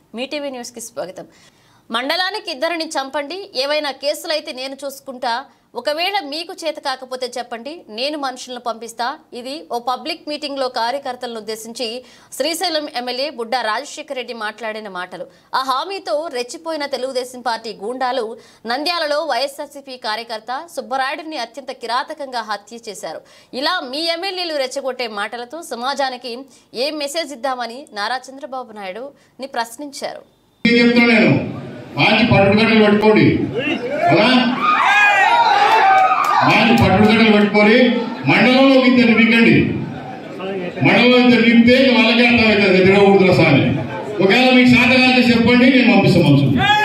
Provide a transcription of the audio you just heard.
మీ TV న్యూస్కి స్వాగతం మండలానికి ఇద్దరిని చంపండి ఏవైనా కేసులైతే నేను చూసుకుంటా ఒకవేళ మీకు చేత కాకపోతే చెప్పండి నేను మనుషులను పంపిస్తా ఇది ఓ పబ్లిక్ మీటింగ్లో కార్యకర్తలను ఉద్దేశించి శ్రీశైలం ఎమ్మెల్యే బుడ్డా రాజశేఖర రెడ్డి మాట్లాడిన మాటలు ఆ హామీతో రెచ్చిపోయిన తెలుగుదేశం పార్టీ గూండాలు నంద్యాలలో వైఎస్ఆర్సీపీ కార్యకర్త సుబ్బరాయుడిని అత్యంత కిరాతకంగా హత్య చేశారు ఇలా మీ ఎమ్మెల్యేలు రెచ్చగొట్టే మాటలతో సమాజానికి ఏం మెసేజ్ ఇద్దామని నారా చంద్రబాబు నాయుడుని ప్రశ్నించారు నేను చెప్తున్నా నేను మంచి పట్టుగడ్డలు పెట్టుకోండి కదా మంచి పట్టుగడ్డలు పెట్టుకొని మండలంలో ఇద్దరు నింకండి మండలంలో ఇద్దరు నింపితే వాళ్ళకే అర్థమవుతుంది తిరగకూడదు సార్ ఒకవేళ మీకు సాధకాలు చెప్పండి నేను పంపిస్తాను మనుషులు